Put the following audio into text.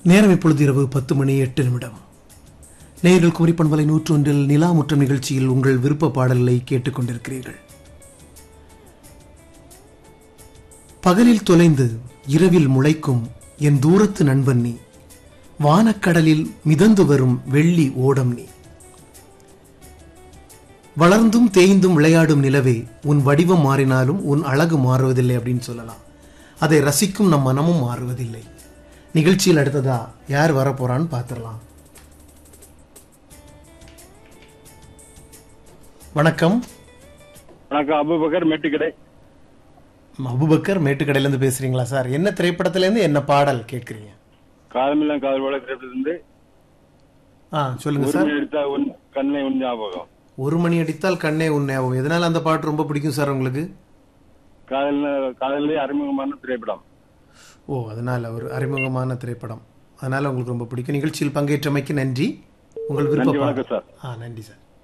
நேரம் இப்பொழுது இரவு பத்து மணி எட்டு நிமிடம் நேயர்கள் குமரி பண்பலை நூற்றொன்றில் நிலா முற்றம் நிகழ்ச்சியில் உங்கள் விருப்ப பாடல்களை கேட்டுக்கொண்டிருக்கிறீர்கள் பகலில் தொலைந்து இரவில் முளைக்கும் என் தூரத்து நண்பன் நீ வானக்கடலில் மிதந்து வரும் வெள்ளி ஓடம் நீ வளர்ந்தும் தேய்ந்தும் விளையாடும் நிலவே உன் வடிவம் மாறினாலும் உன் அழகு மாறுவதில்லை அப்படின்னு சொல்லலாம் அதை ரசிக்கும் நம் மனமும் மாறுவதில்லை நிகழ்ச்சியில் அடுத்ததா யார் வரப்போறான்னு பார்த்துடலாம் வணக்கம் வணக்கம் அபுபக்கர் மெட்டுக்கடை அபுபக்கர் மேட்டுக்கடையிலேருந்து பேசுறீங்களா சார் என்ன திரைப்படத்திலேருந்து என்ன பாடல் கேட்குறீங்க காலமெல்லாம் காதல் போல திரைப்படத்திலிருந்து ஆ சொல்லுங்க ஒரு சார் மணி எடுத்தா உன் கண்ணை உன் ஞாபகம் ஒரு மணி அடித்தால் கண்ணே உன் ஞாபகம் எதனால அந்த பாட்டு ரொம்ப பிடிக்கும் சார் உங்களுக்கு காதல் காதலே அறிமுகமான திரைப்படம் ஓ அதனால ஒரு அறிமுகமான திரைப்படம் அதனால உங்களுக்கு ரொம்ப பிடிக்கும் நிகழ்ச்சியில் பங்கேற்றமைக்கு நன்றி உங்கள் விருப்ப நன்றி, பாடல். வணக்கம் சார். ஆ நன்றி சார்